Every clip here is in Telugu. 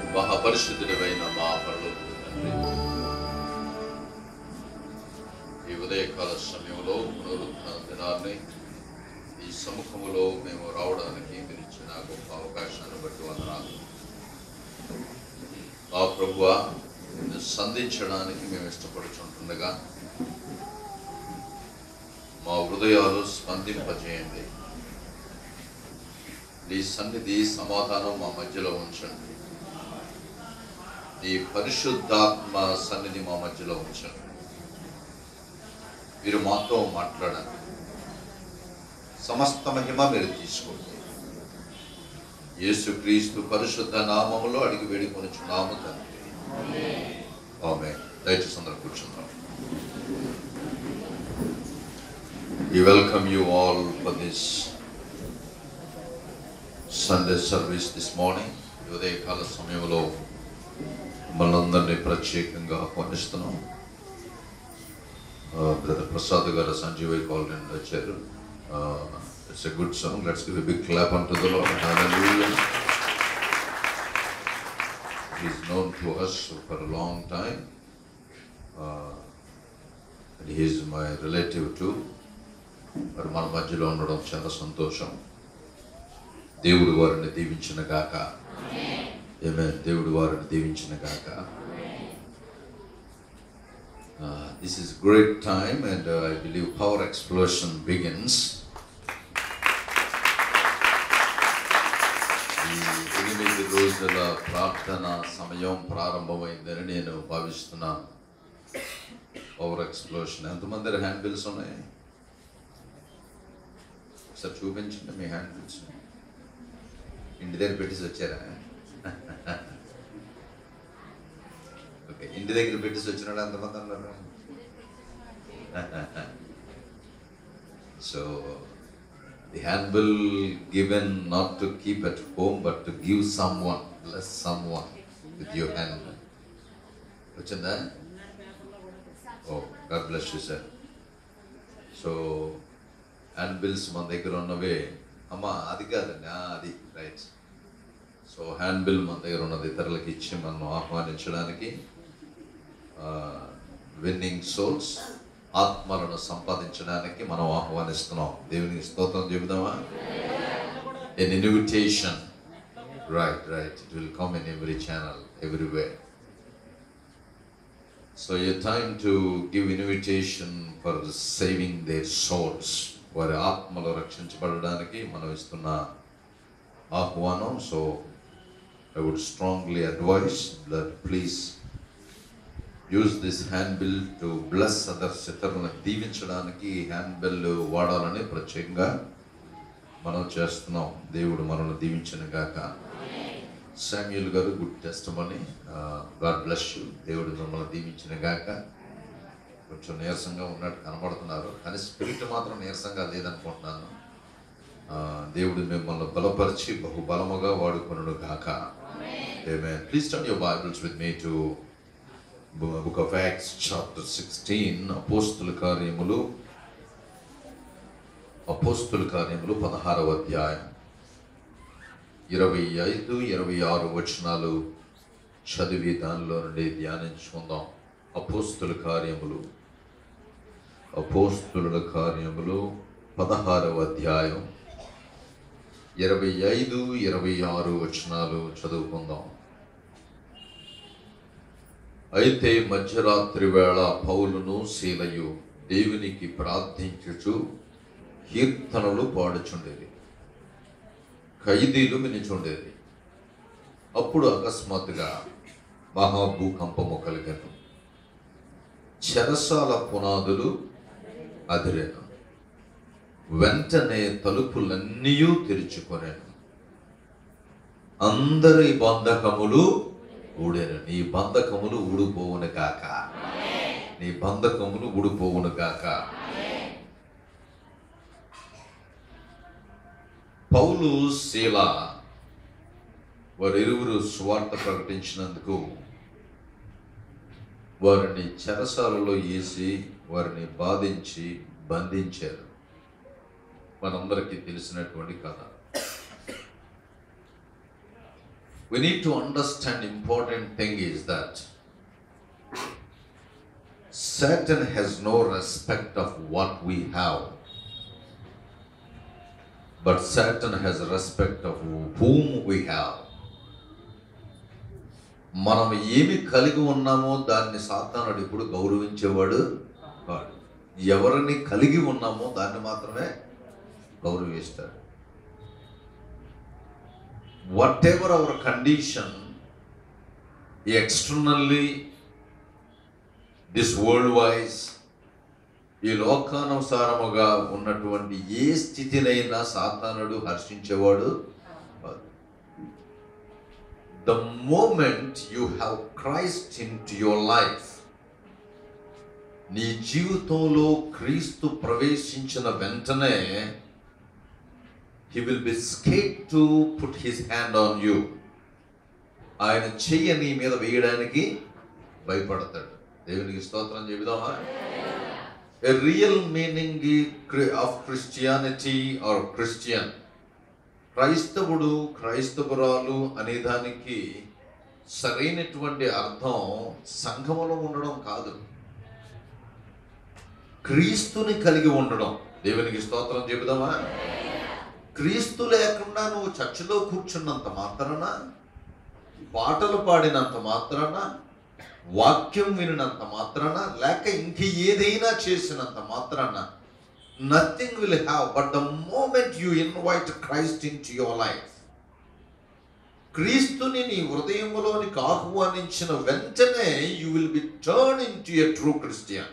మహాపరిశుద్ధుడైన మా పరలోకపు తండ్రి ఈ ఉదయకాల సమయంలో పునరుత్థాన దినాన్ని ఈ సముఖములో మేము రావడానికి మీరు ఇచ్చిన గొప్ప అవకాశాన్ని బట్టి వందనాలు మా ప్రభువ నిన్ను సంధించడానికి మేము ఇష్టపడుచుంటుండగా మా హృదయాలు స్పందింపజేయండి నీ సన్నిధి సమాధానం మా మధ్యలో ఉంచండి నీ పరిశుద్ధాత్మ సన్నిధి మా మధ్యలో ఉంచండి మీరు మాతో మాట్లాడండి సమస్త మహిమ మీరు తీసుకోండి యేసుక్రీస్తు పరిశుద్ధ నామములో అడిగి వేడుకొనుచున్నాము తండ్రి ఆమె దయచేసి అందరూ కూర్చుందాం We welcome you all for this Sunday service this morning. ఈ ఉదయకాల సమయంలో మనందరినీ ప్రత్యేకంగా ఆహ్వానిస్తున్నాం బ్రదర్ ప్రసాద్ గారు సంజీవై కాలనీ వచ్చారు it's a good song let's give a big clap unto the Lord hallelujah He is known to us for a long time. Uh, and he is my relative too. మరి మన మధ్యలో ఉండడం చాలా సంతోషం దేవుడు వారిని దీవించిన గాక ఏమే దేవుడు వారిని దీవించిన గాక this is great time and I believe power explosion begins ఈ ఎనిమిది రోజుల ప్రార్థన సమయం ప్రారంభమైందని నేను భావిస్తున్నాను పవర్ ఎక్స్ప్లోషన్ ఎంతమంది హ్యాండ్ బిల్స్ ఉన్నాయి ఒకసారి చూపించండి మీ హ్యాండ్ బిల్స్ ఇంటి దగ్గర పెట్టేసి వచ్చారా ఓకే ఇంటి దగ్గర పెట్టేసి వచ్చినాడు ఎంతమంది అన్నారు so the hand bill given not to keep at home but to give someone plus someone with your hand వచ్చిందా ఓ God bless you sir so hand bills మన దగ్గర ఉన్నవే అమ్మ అది కాదండి ఆ, అది రైట్ సో హ్యాండ్ బిల్ మన దగ్గర ఉన్నది ఇతరులకు ఇచ్చి మనం ఆహ్వానించడానికి విన్నింగ్ సోల్స్ ఆత్మలను సంపాదించడానికి మనం ఆహ్వానిస్తున్నాం దేవునికి స్తోత్రం చెబుదామా an invitation right right it will come in every channel everywhere so a time to give invitation for saving their souls వారి ఆత్మలు రక్షించబడడానికి మనం ఇస్తున్న ఆహ్వానం so I would strongly advise that please use this hand bill to bless others ఇతరులను దీవించడానికి ఈ హ్యాండ్ బిల్ వాడాలని ప్రత్యేకంగా మనం చేస్తున్నాం దేవుడు మనల్ని దీవించిన గాక శామ్యుల్ గారు good testimony God bless you దేవుడు మిమ్మల్ని దీవించిన గాక కొంచెం నీరసంగా ఉన్నట్టు కనబడుతున్నారు కానీ స్పిరిట్ మాత్రం నీరసంగా లేదనుకుంటున్నాను ఆ, దేవుడు మిమ్మల్ని బలపరిచి బహుబలముగా వాడుకొనుడు గాక please turn your Bibles with me to book of Acts chapter sixteen అపోస్తుల కార్యములు అపోస్తుల కార్యములు పదహారవ అధ్యాయం ఇరవై ఐదు ఇరవై ఆరు వచనాలు చదివి దానిలో నుండి ధ్యానించుకుందాం అపోస్తుల కార్యములు అపోస్తుల కార్యములు పదహారవ అధ్యాయం ఇరవై ఐదు ఇరవై ఆరు వచనాలు చదువుకుందాం అయితే మధ్యరాత్రి వేళ పౌలును శీలయు దేవునికి ప్రార్థించుచు కీర్తనలు పాడుచుండేది ఖైదీలు వినిచుండేది అప్పుడు అకస్మాత్తుగా మహాభూకంపము కలిగను చెరసాల పునాదులు అదిరేను వెంటనే తలుపులన్నీ తెరుచుకొనేను అందరి బంధకములు ఊడేను నీ బంధకములు ఊడిపోవును కాక నీ బంధకములు ఊడిపోవును కాక పౌలు శీల వారిరువురు స్వార్థ ప్రకటించినందుకు వారిని చెరసాలలో వేసి వారిని బాధించి బంధించారు మనందరికీ తెలిసినటువంటి కథ we need to understand important thing is that Satan has no respect of what we have. But Satan has respect of whom we have. మనం ఏమి కలిగి ఉన్నామో దాన్ని సాతానుడు ఇప్పుడు గౌరవించేవాడు కాడు ఎవరిని కలిగి ఉన్నామో దాన్ని మాత్రమే గౌరవిస్తాడు whatever our condition externally this world wise ఈ లోకానుసారముగా ఉన్నటువంటి ఏ స్థితినైనా సాతానుడు హర్షించేవాడు the moment you have Christ into your life నీ జీవితంలో క్రీస్తు ప్రవేశించిన వెంటనే he will be scared to put his hand on you ఆయన చెయ్యి నీ మీద వేయడానికి భయపడతాడు దేవునికి స్తోత్రం చెబుదామా a real meaning of Christianity or Christian క్రైస్తవుడు క్రైస్తవురాలు అనే దానికి సరైనటువంటి అర్థం సంఘములో ఉండడం కాదు క్రీస్తుని కలిగి ఉండడం దేవునికి స్తోత్రం చెబుదామా క్రీస్తు లేకుండా నువ్వు చర్చిలో కూర్చున్నంత మాత్రాన పాటలు పాడినంత మాత్రాన వాక్యం వినినంత మాత్రాన లేక ఇంక ఏదైనా చేసినంత మాత్రాన nothing will have but the moment you invite Christ into your life క్రీస్తుని నీ హృదయంలోనికి ఆహ్వానించిన వెంటనే you will be turn into a true Christian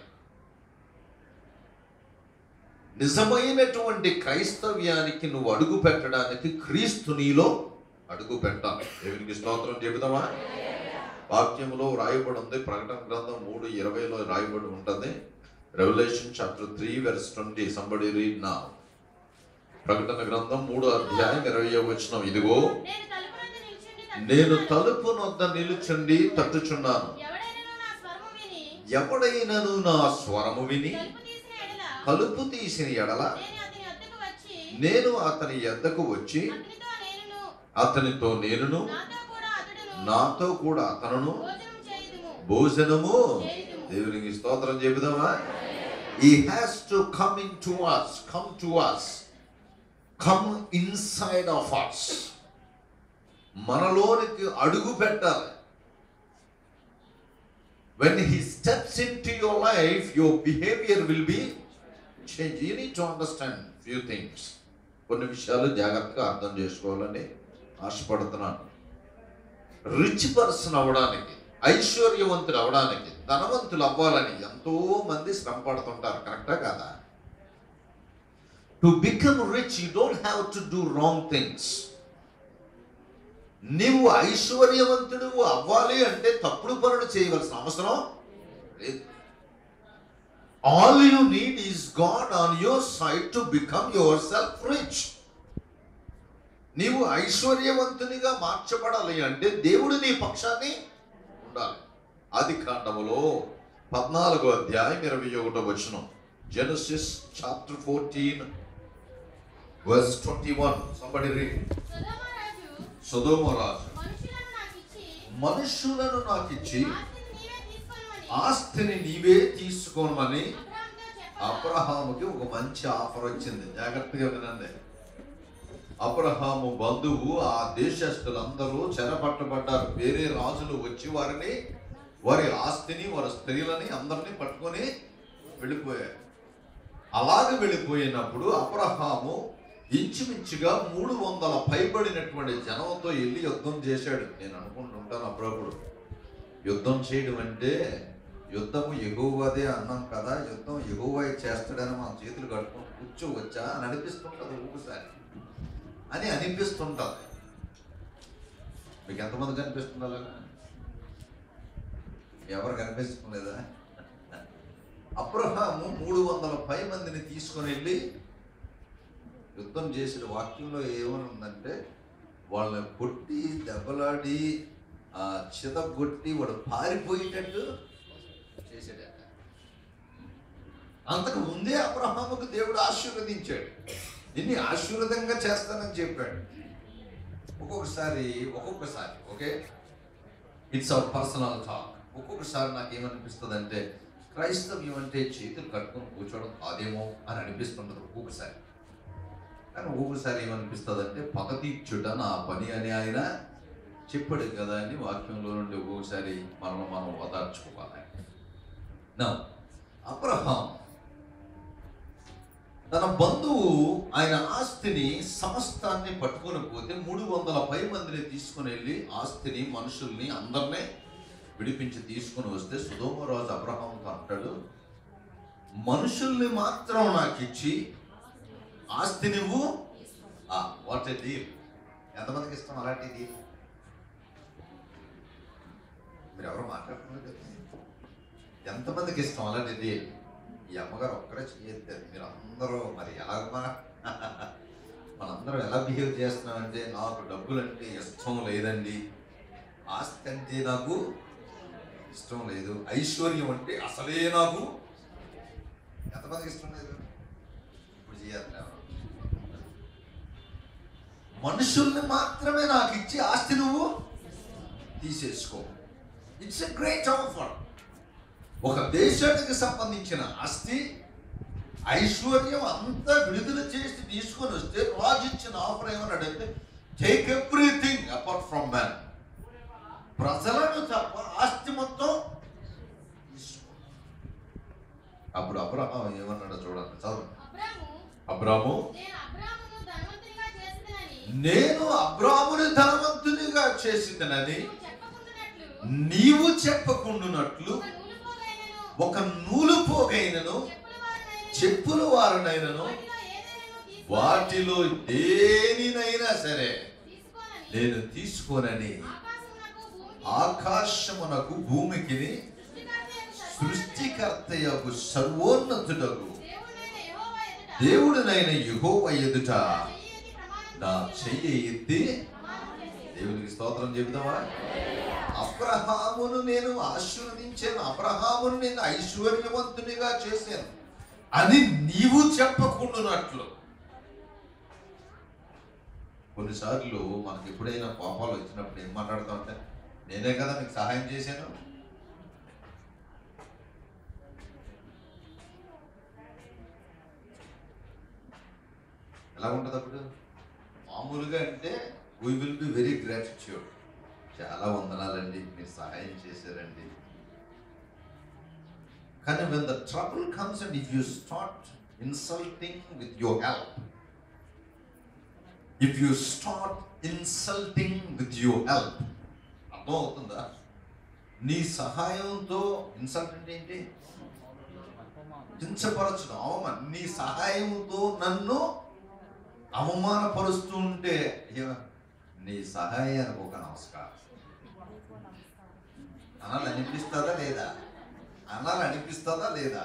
నిజమైనటువంటి క్రైస్తవ్యానికి నువ్వు అడుగు పెట్టడానికి క్రీస్తు నీలో అడుగు పెట్టాలి దేవునికి స్తోత్రం చెబుదామా వాక్యంలో రాయబడి ఉంది ప్రకటన గ్రంథం మూడు ఇరవైలో రాయబడి ఉంటుంది Revelation chapter three verse twenty somebody read నా ప్రకటన గ్రంథం మూడు అధ్యాయం ఇరవై వచనం ఇదిగో నేను తలుపు వద్ద నిల్చుండి నేను తలుపు నొద్ద నిలుచుండి తట్టుచున్నాను ఎవడైనను నా స్వరము విని ఎవడైనను నా స్వరము విని తలుపు తీసిన ఎడల తలుపు తీసిన ఎడల నేను అతని వద్దకు వచ్చి నేను అతని ఎద్దకు వచ్చి అతనితో నేనును అతనితో నేనును నాతో కూడా అతడును నాతో కూడా అతనును భోజనం చేయుదుము భోజనము చేయుదుము. దేవునికి స్తోత్రం చెబుదామా he has to come into us come to us come inside of us మనలోనికి అడుగు పెట్టాలి when he steps into your life your behaviour will be change you need to understand few things కొన్ని విషయాలు జాగ్రత్తగా అర్థం చేసుకోవాలని ఆశపడుతున్నాను రిచ్ పర్సన్ అవ్వడానికి ఐశ్వర్యవంతులు అవ్వడానికి ధనవంతులు అవ్వాలని ఎంతో మంది శ్రమ పడుతుంటారు కరెక్టా కాదా to become rich you don't have to do wrong things నీవు ఐశ్వర్యవంతుడు అవ్వాలి అంటే తప్పుడు పనులు చేయవలసిన అవసరం లేదు all you need is God on your side to become yourself rich నీవు ఐశ్వర్యవంతునిగా మార్చబడాలి అంటే దేవుడు నీ పక్షాన్ని ఉండాలి ఆది కాండములో పద్నాలుగో అధ్యాయం ఇరవై ఒకటో వచనం Genesis chapter fourteen verse twenty one somebody read సొదొమరాజు సుధోమరాజు మనుషులను నాకిచ్చి మనుషులను నాకు ఇచ్చి ఆస్తిని నీవే తీసుకోమని ఆస్తిని నీవే తీసుకోమని అబ్రాహాముతో చెప్పగా అబ్రహాముకి ఒక మంచి ఆఫర్ వచ్చింది జాగ్రత్తగా వినండి అబ్రహాము బంధువు ఆ దేశస్తులందరూ చెరపట్టబడ్డారు వేరే రాజులు వచ్చి వారిని వారి ఆస్తిని వారి స్త్రీలని అందరినీ పట్టుకొని వెళ్ళిపోయారు అలాగ వెళ్ళిపోయినప్పుడు అబ్రహాము ఇంచుమించుగా మూడు వందల పైబడినటువంటి జనంతో వెళ్ళి యుద్ధం చేశాడు నేను అనుకుంటుంటాను అప్పుడప్పుడు యుద్ధం చేయడం అంటే యుద్ధము ఎగువదే అన్నాం కదా యుద్ధం ఎగువ చేస్తాడని మన చేతులు కట్టుకొని కూర్చోవచ్చా అని అనిపిస్తుంటుంది ఒక్కొక్కసారి అని అనిపిస్తుంటుంది మీకు ఎంతమంది కనిపిస్తుంది అలాగా ఎవరు కనిపిస్తుండలేదా అబ్రహాము మూడు వందల పై మందిని తీసుకొని వెళ్ళి యుద్ధం చేసిన వాక్యంలో ఏమని ఉందంటే వాళ్ళని కొట్టి దెబ్బలాడి ఆ చితగొట్టి వాడు పారిపోయేటట్టు చేశాడట అంతకు ముందే అబ్రహాముకు దేవుడు ఆశీర్వదించాడు నిన్ను ఆశీర్వదంగా చేస్తానని చెప్పాడు ఒక్కొక్కసారి ఒక్కొక్కసారి okay it's our personal talk ఒక్కొక్కసారి నాకు ఏమనిపిస్తుంది అంటే క్రైస్తవ్యం అంటే చేతులు కట్టుకొని కూర్చోవడం కాదేమో అని అనిపిస్తుంటుంది ఒక్కొక్కసారి కానీ ఒక్కొక్కసారి ఏమనిపిస్తుంది అంటే పగ తీర్చుట నా పని అని ఆయన చెప్పాడు కదా అని వాక్యంలో నుండి ఒక్కొక్కసారి మనం మనం ఓదార్చుకోవాలి నా అబ్రహాం తన బంధువు ఆయన ఆస్తిని సమస్తాన్ని పట్టుకొని పోతే మూడు వందల పై మందిని తీసుకొని వెళ్ళి ఆస్తిని మనుషుల్ని అందరినీ విడిపించి తీసుకొని వస్తే సుధోమరాజు అబ్రహాంతో అంటాడు మనుషుల్ని మాత్రం నాకు ఇచ్చి ఆస్తి నువ్వు వాట్ ఏ డీల్ ఎంతమందికి ఇష్టం అలాంటి డీల్ మీరు ఎవరు మాట్లాడుతున్నారు కదా ఎంతమందికి ఇష్టం అలాంటి డీల్ ఈ అమ్మగారు ఒక్కరే చేయొద్దు మీరు అందరూ మరి ఎలా మన- మనందరం ఎలా బిహేవ్ చేస్తున్నామంటే నాకు డబ్బులు అంటే ఇష్టం లేదండి ఆస్తి అంటే నాకు ఇష్టం లేదు ఐశ్వర్యం అంటే అసలే నాకు ఎంతమందికి ఇష్టం లేదు ఇప్పుడు చేయాలి ఎవరు? మనుషుల్ని మాత్రమే నాకు ఇచ్చి ఆస్తి నువ్వు తీసేసుకో ఇట్స్ ఎ గ్రేట్ ఆఫర్ ఒక దేశానికి సంబంధించిన ఆస్తి ఐశ్వర్యం అంతా విడుదల చేసి తీసుకొని వస్తే రాజు ఇచ్చిన ఆఫర్ ఏమన్నాడంటే take everything apart from man ప్రజలను తప్ప ఆస్తి మొత్తం తీసుకో. అప్పుడు అబ్రహాం ఏమన్నాడో చూడండి చదవండి అబ్రాము అబ్రాము నేను అబ్రామును ధనవంతునిగా చేసినని నేను అబ్రాముని ధనవంతునిగా చేసిందనని నువ్వు చెప్పకుండానట్లు నీవు చెప్పకుండునట్లు ఒక నూలు పోగైనను ఒక నూలు పోగైనను చెప్పుల వారినైనను చెప్పుల వారినైనను వాటిలో ఏదైనాను వాటిలో తీసుకో- దేనినైనా సరే తీసుకోనని నేను తీసుకోనని ఆకాశమునకు భూమికి ఆకాశమునకు భూమికి సృష్టికర్త సృష్టికర్తయకు యొక్క సర్వోన్నతుడకు దేవుడైన యెహోవా ఎదుట దేవుడినైన యెహోవ ఎదుట చెయ్యి ఎత్తి ప్రమాణం నా చెయ్యి ఎత్తి ప్రమాణం చేసి దేవునికి స్తోత్రం చెబుదామా అబ్రహామును నేను ఆశీర్వదించాను అబ్రహామును నేను ఐశ్వర్యవంతునిగా చేశాను అని నీవు చెప్పకుండానట్లు కొన్నిసార్లు మనకి ఎప్పుడైనా కోపాలు వచ్చినప్పుడు ఏం మాట్లాడుతాం అంటే నేనే కదా మీకు సహాయం చేశాను ఎలా ఉంటుంది అప్పుడు మామూలుగా అంటే we will be very gratitude చాలా వందనాలండి మీరు సహాయం చేశారండి కానీ when the trouble comes and if you start insulting with your help if you start insulting with your help అర్థం అవుతుందా నీ సహాయంతో ఇన్సల్ట్ అంటే ఏంటి కించపరచడం అవమానం నీ సహాయంతో నన్ను అవమానపరుస్తూ ఉంటే అయ్యో, నీ సహాయానికి ఒక నమస్కారం అనాలి అనిపిస్తుందా లేదా అనాలి అనిపిస్తుందా లేదా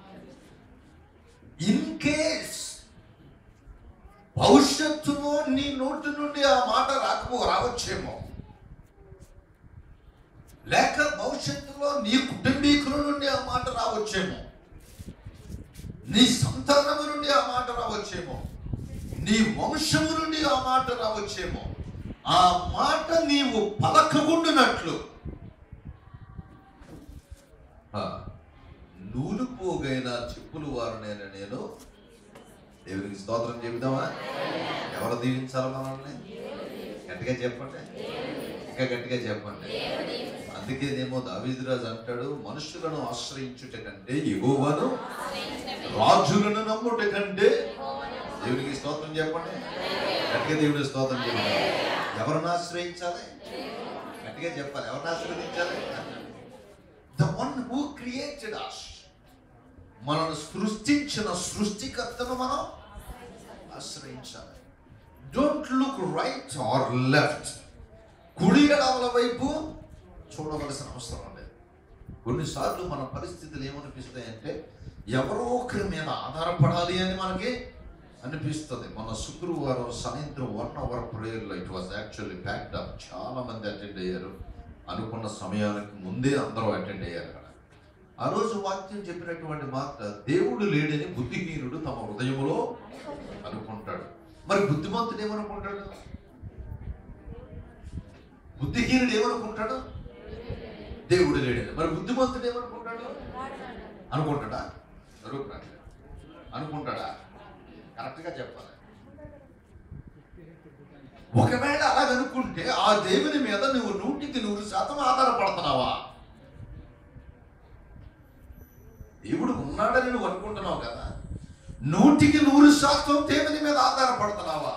ఇన్ కేస్ భవిష్యత్తులో నీ నోటి నుండి ఆ మాట రాకపో రావచ్చేమో లేక భవిష్యత్తులో నీ కుటుంబీకుల నుండి ఆ మాట రావచ్చేమో నీ సంతానము నుండి ఆ మాట రావచ్చేమో నీ వంశము నుండి ఆ మాట రావచ్చేమో ఆ మాట నీవు పలకగుండునట్లు ఆ, నూలు పోగైన చెప్పులు వారనైనా నేను దేవునికి స్తోత్రం చెబుదామా ఎవరు దీవించాలి మనల్ని గట్టిగా చెప్పండి ఇంకా గట్టిగా చెప్పండి అందుకేనేమో దావీదురాజు అంటాడు మనుషులను ఆశ్రయించుట కంటే ఎగువను రాజులను నమ్ముట కంటే దేవునికి స్తోత్రం చెప్పండి గట్టిగా దేవుడి స్తోత్రం చెప్పండి ఎవరిని ఆశ్రయించాలి గట్టిగా చెప్పాలి ఎవరిని ఆశ్రయించాలి the one who created us మనల్ని సృష్టించిన సృష్టికర్తను మనం ఆశ్రయించాలి don't look right or left కుడి ఎడమల వైపు చూడవలసిన అవసరం లేదు కొన్నిసార్లు మన పరిస్థితులు ఏమనిపిస్తాయంటే ఎవరో ఒకరి మీద ఆధారపడాలి అని మనకి అనిపిస్తుంది మన శుక్రవారం సాయంత్రం వన్ అవర్ ప్రేయర్లో it was actually packed up చాలా మంది అటెండ్ అయ్యారు అనుకున్న సమయానికి ముందే అందరూ అటెండ్ అయ్యారు అక్కడ ఆ రోజు వాక్యం చెప్పినటువంటి మాట దేవుడు లేడని బుద్ధిహీనుడు తమ హృదయములో అనుకుంటాడు మరి బుద్ధిమంతుడు ఏమనుకుంటాడు బుద్ధిహీనుడు ఏమనుకుంటాడు దేవుడు లేడని మరి బుద్ధిమంతుడు ఏమనుకుంటాడు అనుకుంటాడా జరుగుతున్నాడు అనుకుంటాడా కరెక్ట్గా చెప్పాలి ఒకవేళ అలాగనుకుంటే ఆ దేవుని మీద నువ్వు నూటికి నూరు శాతం ఆధారపడుతున్నావా దేవుడు ఉన్నాడని నువ్వు అనుకుంటున్నావు కదా నూటికి నూరు శాతం దేవుని మీద ఆధారపడుతున్నావా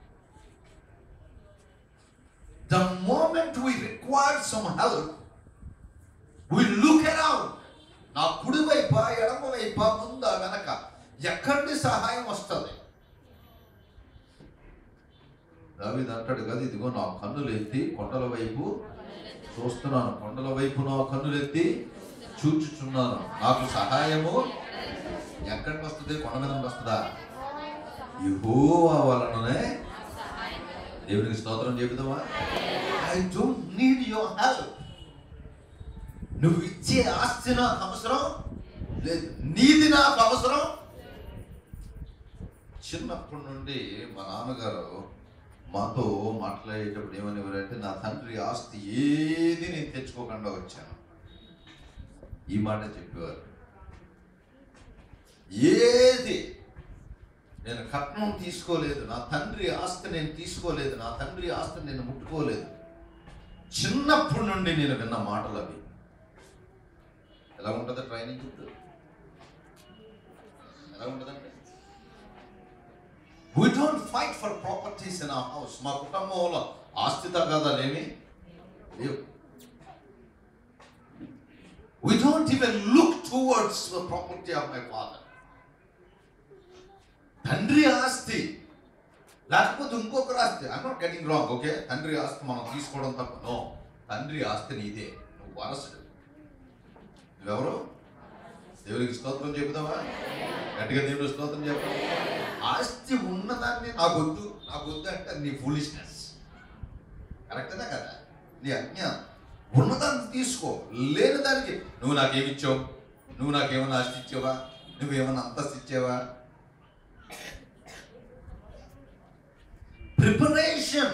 the moment we require some help we look around నా కుడి వైపా ఎడమ వైపా ముందా వెనక ఎక్కడి సహాయం వస్తుంది దావీదు అంటాడు కదా ఇదిగో నా కన్నులు ఎత్తి కొండల వైపు చూస్తున్నాను కొండల వైపు నా కన్నులు ఎత్తి చూచుచున్నాను నాకు సహాయము ఎక్కడికి వస్తుంది కొండ మీద నుండి వస్తుందా యెహోవా వలననే దేవునికి స్తోత్రం చెబుతావా I don't need your help నువ్వు ఇచ్చే ఆస్తి నాకు అవసరం లేదు నీది నాకు అవసరం చిన్నప్పటి నుండి మా నాన్నగారు మాతో మాట్లాడేటప్పుడు ఏమనేవారంటే నా తండ్రి ఆస్తి ఏది నేను తెచ్చుకోకుండా వచ్చాను ఈ మాట చెప్పేవారు ఏది నేను కట్నం తీసుకోలేదు నా తండ్రి ఆస్తి నేను తీసుకోలేదు నా తండ్రి ఆస్తి నేను ముట్టుకోలేదు చిన్నప్పటి నుండి నేను విన్న మాటలు అవి ఎలా ఉంటుంది ట్రైనింగ్ ఇప్పుడు ఎలా ఉంటుందండి we don't fight for properties in our house మా కుటుంబంలో ఆస్తి తగాదాలు ఏమి లేవు we don't even look towards the property of my father తండ్రి ఆస్తి లేకపోతే ఇంకొకరు ఆస్తి I not getting wrong okay తండ్రి ఆస్తి మనం తీసుకోవడం తప్ప నో తండ్రి ఆస్తి నీదే నువ్వు వారసుడు నువ్వెవరు దేవునికి స్తోత్రం చెబుతావా గట్టిగా దేవుడు స్తోత్రం చెప్పాలి ఆస్తి ఉన్నదాన్ని నాకు వద్దు నాకు వద్దు అంటే నీ ఫూలిష్నెస్ కరెక్టేనా కదా నీ అజ్ఞానం ఉన్నదాన్ని తీసుకో లేని దానికి నువ్వు నాకేమి ఇచ్చావు నువ్వు నాకేమైనా ఆస్తి ఇచ్చావా నువ్వేమైనా అంతస్తు ఇచ్చావా ప్రిపరేషన్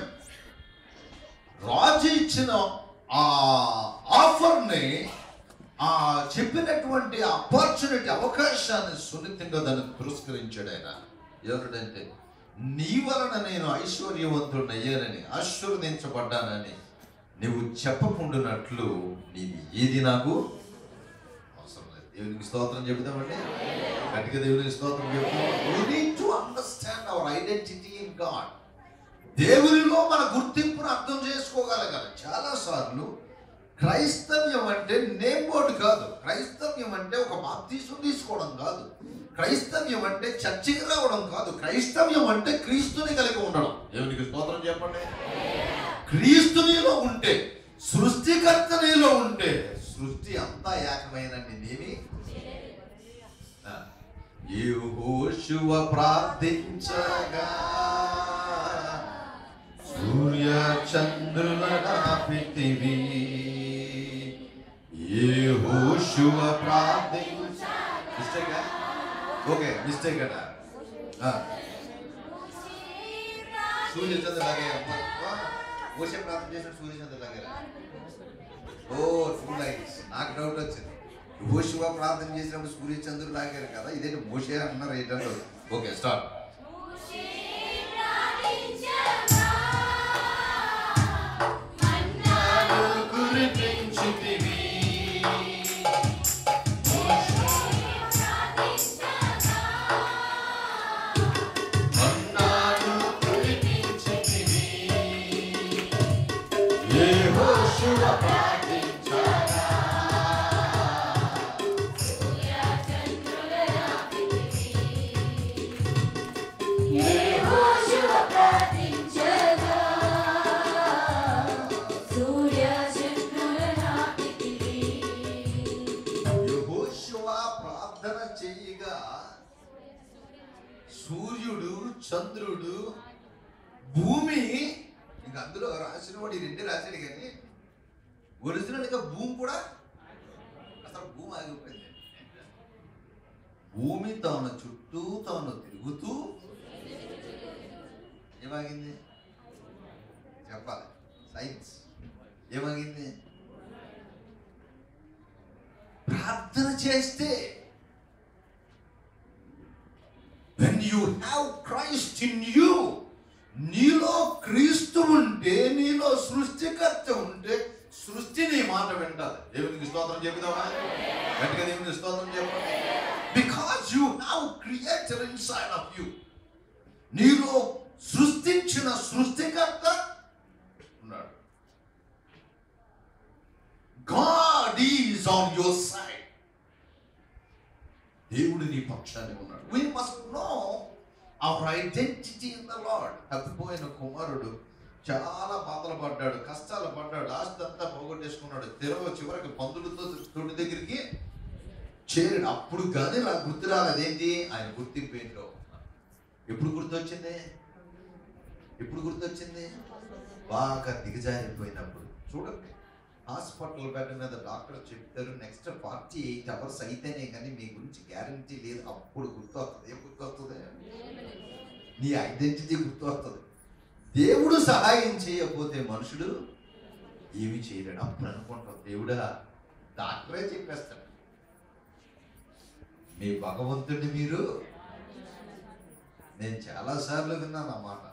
రాజు ఇచ్చిన ఆ ఆఫర్ని ఆ చెప్పినటువంటి ఆపర్చునిటీ అవకాశాన్ని సున్నితంగా దాన్ని తిరస్కరించాడు ఆయన ఎవరిడంటే నీ వలన నేను ఐశ్వర్యవంతుడయ్యానని ఆశీర్వదించబడ్డానని నువ్వు చెప్పకుండానట్లు నీది ఏది నాకు అవసరం లేదు దేవునికి స్తోత్రం చెబుతామండి గట్టిగా దేవునికి స్తోత్రం చెబుతాం we need to understand our identity in God దేవునిలో మన గుర్తింపును అర్థం చేసుకోగలగాలి చాలా సార్లు క్రైస్తవ్యం అంటే నేమ్ బోర్డు కాదు క్రైస్తవ్యం అంటే ఒక బాప్తీసం తీసుకోవడం కాదు క్రైస్తవ్యం అంటే చర్చికి రావడం కాదు క్రైస్తవ్యం అంటే క్రీస్తుని కలిగి ఉండడం దేవునికి స్తోత్రం చెప్పండి క్రీస్తునిలో ఉంటే సృష్టికర్త నీలో ఉంటే సృష్టి అంతా ఏకమైనండి నేమి యెహోషువ ప్రార్థించగా సూర్య చంద్రుల నాపితివి యెహోషువ ప్రార్థించ మిస్టేక్ ఓకే మిస్టేక్ అట ఆ. సూర్య చంద్ర లాగే మోసే ప్రార్థన చేసిన సూర్య చంద్ర లాగే ఓ టూ లైన్స్ నాకు డౌట్ వచ్చింది యెహోషువ ప్రార్థన చేసినప్పుడు సూర్య చంద్రుడు లాగారు కదా ఇదేంటి మోసే అన్నారు ఏంటంటే ఓకే స్టార్ట్ యెహోషువ ప్రార్థన చేయగా సూర్యుడు చంద్రుడు భూమి ఇంకా అందులో రాసిన వాడు ఈ రెండే రాశాడు కానీ ఒరిజినల్ గా భూమి కూడా అసలు భూమి ఆగిపోయింది భూమి తాను చుట్టూ తాను తిరుగుతూ ఏమాగింది చెప్పాలి సైన్స్ ఏమగింది ప్రార్థన చేస్తే when you have Christ in you నీలో క్రీస్తు ఉంటే నీలో సృష్టికర్త ఉంటే సృష్టి నీ మాట వింటారు దేవునికి స్తోత్రం చెబుదామా గట్టిగా దేవునికి స్తోత్రం చెప్పండి because you have creator inside of you నీలో సృష్టించిన సృష్టికర్త ఉన్నాడు God is on your side దేవుడు నీ పక్షాన్ని ఉన్నాడు we must know our identity in the Lord తప్పిపోయిన కుమారుడు చాలా బాధలు పడ్డాడు కష్టాలు పడ్డాడు ఆస్తి అంతా పోగొట్టేసుకున్నాడు తెరవ చివరికి పందులతో తోటి దగ్గరికి చేరాడు అప్పుడు కానీ నాకు గుర్తు రాలేదేంటి ఆయన గుర్తింపు ఏంటో ఎప్పుడు గుర్తొచ్చింది ఎప్పుడు గుర్తొచ్చింది బాగా దిగజారిపోయినప్పుడు చూడండి హాస్పిటల్ బెడ్ మీద డాక్టర్ చెప్తారు నెక్స్ట్ ఫార్టీ ఎయిట్ అవర్స్ అయితేనే కానీ మీ గురించి గ్యారంటీ లేదు అప్పుడు గుర్తు వస్తుంది ఏం గుర్తు వస్తుంది నీ ఐడెంటిటీ గుర్తు వస్తుంది దేవుడు సహాయం చేయకపోతే మనుషుడు ఏమి చేయలేడు అప్పుడు అనుకుంటాం దేవుడా డాక్టరే చెప్పేస్తాడు మీ భగవంతుడిని మీరు నేను చాలాసార్లు విన్నాను ఆ మాట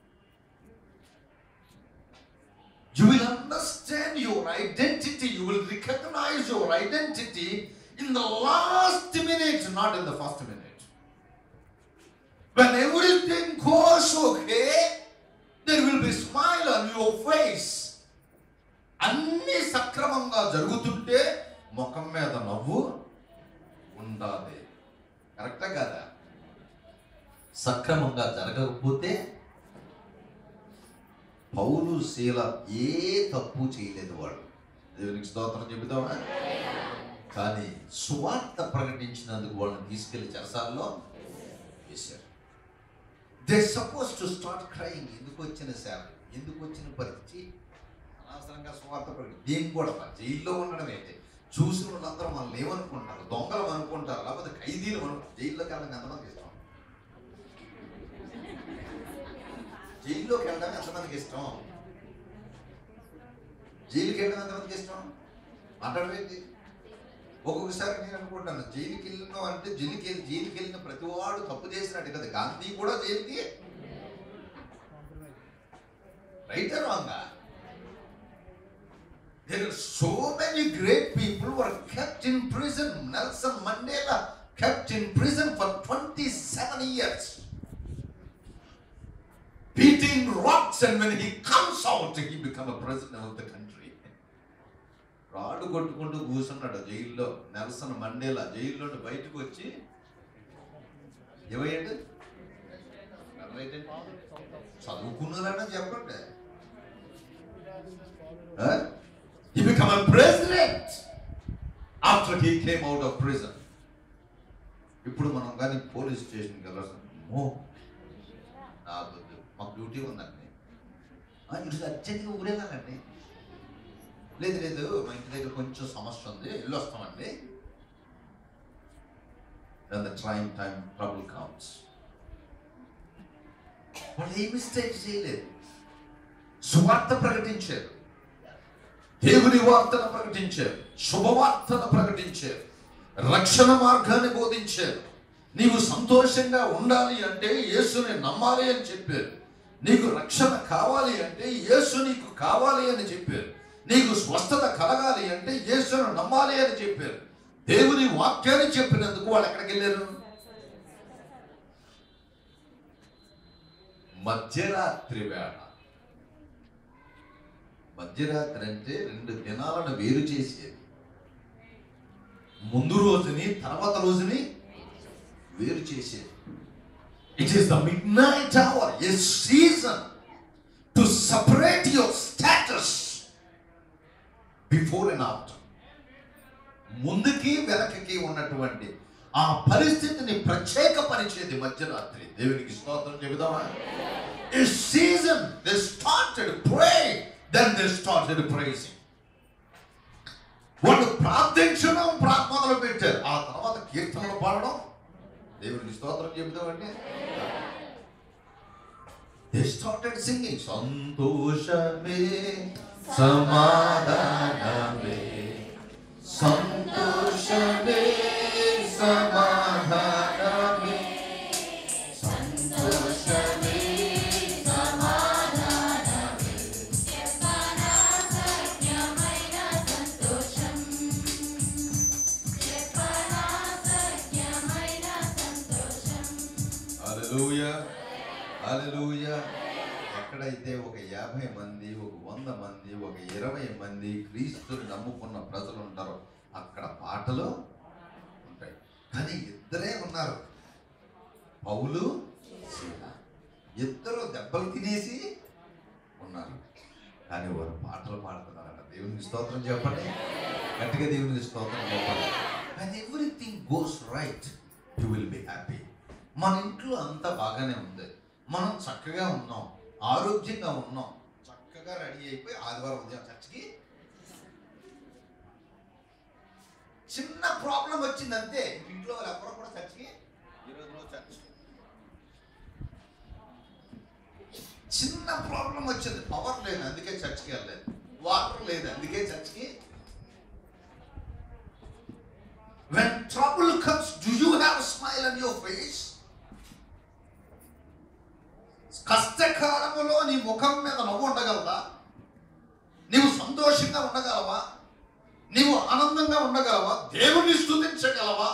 You will understand your identity. You will recognize your identity in the last minute, not in the first minute. When everything goes okay, there will be smile on your face. అన్ని సక్రమంగా జరుగుతుంటే ముఖం మీద నవ్వు ఉండాలి కరెక్టా కదా సక్రమంగా జరగకపోతే పౌలు శీల ఏ తప్పు చేయలేదు వాడు దేవునికి స్తోత్రం చెబుతామా కానీ సువార్త ప్రకటించినందుకు వాళ్ళని తీసుకెళ్లి చెరసాల్లో వేశారు they suppose to start crying ఎందుకు వచ్చిన సేవ ఎందుకు వచ్చిన పరిస్థితి అనవసరంగా సువార్త ప్రకటి దేని కూడా మరి జైల్లో ఉండడం ఏంటి చూసిన వాళ్ళందరూ మనల్ని ఏమనుకుంటారు దొంగలు అనుకుంటారు లేకపోతే ఖైదీలు అనుకుంటారు జైల్లోకి వెళ్ళడానికి ఎంతమందికి ఇష్టం జైల్లోకి వెళ్ళడం ఎంతమందికి ఇష్టం జైలుకి వెళ్ళడం ఎంతమందికి ఇష్టం మాట్లాడడం ఏంటి ఒక్కొక్కసారి నేను అనుకుంటాను జైలుకి వెళ్ళిన అంటే జైలుకి వెళ్ళి జైలుకి వెళ్ళిన ప్రతివాడు తప్పు చేసినట్టు కదా గాంధీ కూడా జైలుకి రైట్ రాంగా There are so many great people who are kept in prison. Nelson Mandela kept in prison for 27 years. Beating rocks and when he comes out, he become a president of the country. రాడు కొట్టుకుంటూ కూర్చున్నాడు జైల్లో నెల్సన్ మండేలా జైల్లో నుండి బయటకు వచ్చి ఏమయ్యాడు చదువుకున్నారన్నా చెప్పండి He became a president after he came out of prison. ఇప్పుడు మనం కానీ పోలీస్ స్టేషన్కి వెళ్ళాల్సిన నాకు వద్దు. మాకు డ్యూటీ ఉందండి "ఆ, ఇటు అర్జెంట్గా ఊరేగాలండి లేదు లేదు మా ఇంటి దగ్గర కొంచెం సమస్య ఉంది వెళ్ళి వస్తామండి And the trying time trouble comes. వాళ్ళు ఏ మిస్టేక్ చేయలేదు సువార్త ప్రకటించారు దేవుని వార్తను ప్రకటించారు శుభవార్తను ప్రకటించారు రక్షణ మార్గాన్ని బోధించారు నీవు సంతోషంగా ఉండాలి అంటే యేసుని నమ్మాలి అని చెప్పారు నీకు రక్షణ కావాలి అంటే యేసు నీకు కావాలి అని చెప్పారు నీకు స్వస్థత కలగాలి అంటే యేసును నమ్మాలి అని చెప్పారు దేవుని వాక్యాన్ని చెప్పినందుకు వాళ్ళు ఎక్కడికి వెళ్ళారు మధ్యరాత్రి వేళ మధ్యరాత్రి అంటే రెండు దినాలను వేరు చేసేది ముందు రోజుని తర్వాత రోజుని వేరు చేసేది it is the midnight hour a season to separate your status before and after ముందుకి వెనకకి ఉన్నటువంటి ఆ పరిస్థితిని ప్రత్యేకపరిచేది మధ్యరాత్రి దేవునికి స్తోత్రం చెబుదామా A season they started praying, then they started praising. వాళ్ళు ప్రార్థించడం ప్రా- మొదలు పెట్టారు ఆ తర్వాత కీర్తనలు పాడడం దేవునికి స్తోత్రం చెబుతామండి దే స్టార్టెడ్ సింగింగ్ సంతోషమే సమాధానమే సంతోషమే సమాధానమే సంతోషమే హల్లెలూయా హల్లెలూయా ఎక్కడైతే ఒక యాభై మంది ఒక వంద మంది ఒక ఇరవై మంది క్రీస్తుని నమ్ముకున్న ప్రజలు ఉంటారో అక్కడ పాటలు ఉంటాయి కానీ ఇద్దరే ఉన్నారు పౌలు శీల. ఇద్దరు దెబ్బలు తినేసి ఉన్నారు కానీ వారు పాటలు పాడుతున్నారట దేవునికి స్తోత్రం చెప్పండి గట్టిగా దేవునికి స్తోత్రం చెప్పండి and everything goes right you will be happy మన ఇంట్లో అంతా బాగానే ఉంది మనం చక్కగా ఉన్నాం ఆరోగ్యంగా ఉన్నాం చక్కగా రెడీ అయిపోయి ఆదివారం ఉదయం చర్చికి చిన్న ప్రాబ్లం వచ్చింది అంతే ఇంట్లో వాళ్ళు ఎవరు కూడా చర్చికి ఈరోజు రోజు చర్చ్ చిన్న ప్రాబ్లం వచ్చింది పవర్ లేదు అందుకే చర్చికి వెళ్ళలేదు వాటర్ లేదు అందుకే చర్చికి When trouble comes, do you have a smile on your face? కష్టకాలములో నీ ముఖం మీద నవ్వు ఉండగలదా నీవు సంతోషంగా ఉండగలవా నీవు ఆనందంగా ఉండగలవా దేవుని స్తుతించగలవా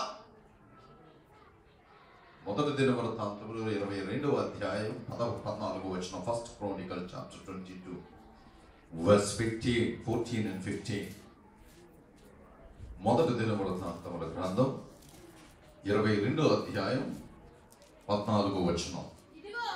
మొదటి దిన వృత్తాంతములు ఇరవై రెండవ అధ్యాయం పదవ పద్నాలుగు వచ్చిన first chronicle chapter twenty two verse fifteen fourteen and fifteen మొదటి దిన వృత్తాంతముల గ్రంథం ఇరవై రెండో అధ్యాయం పద్నాలుగు వచనం ఇదిగో